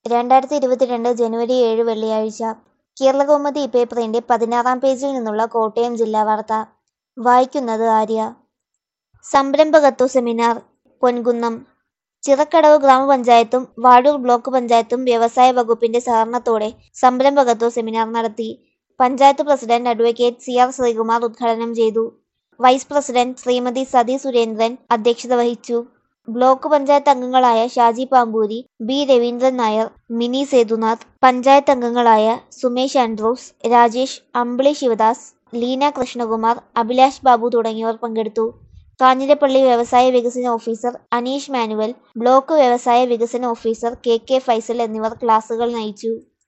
രണ്ടായിരത്തി ഇരുപത്തിരണ്ട് ജനുവരി ഏഴ് വെള്ളിയാഴ്ച കേരളകൗമുദി പേപ്പറിന്റെ പതിനാറാം പേജിൽ നിന്നുള്ള കോട്ടയം ജില്ലാ വാർത്ത വായിക്കുന്നത് ആര്യ സംരംഭകത്വ സെമിനാർ പൊൻകുന്നം ചിറക്കടവ് ഗ്രാമപഞ്ചായത്തും വാഴൂർ ബ്ലോക്ക് പഞ്ചായത്തും വ്യവസായ വകുപ്പിന്റെ സഹകരണത്തോടെ സംരംഭകത്വ സെമിനാർ നടത്തി panchayat president advocate C R Sreekumar ഉദ്ഘാടനം ചെയ്തു വൈസ് പ്രസിഡന്റ് ശ്രീമതി സതി സുരേന്ദ്രൻ അധ്യക്ഷത വഹിച്ചു ബ്ലോക്ക് പഞ്ചായത്ത് അംഗങ്ങളായ ഷാജി പാമ്പൂരി ബി രവീന്ദ്രൻ നായർ മിനി സേതുനാഥ് പഞ്ചായത്ത് അംഗങ്ങളായ സുമേഷ് ആൻഡ്രൂസ് രാജേഷ് അമ്പിളി ശിവദാസ് ലീന കൃഷ്ണകുമാർ അഭിലാഷ് ബാബു തുടങ്ങിയവർ പങ്കെടുത്തു കാഞ്ഞിരപ്പള്ളി വ്യവസായ വികസന ഓഫീസർ അനീഷ് മാനുവൽ ബ്ലോക്ക് വ്യവസായ വികസന ഓഫീസർ കെ കെ ഫൈസൽ എന്നിവർ ക്ലാസുകൾ നയിച്ചു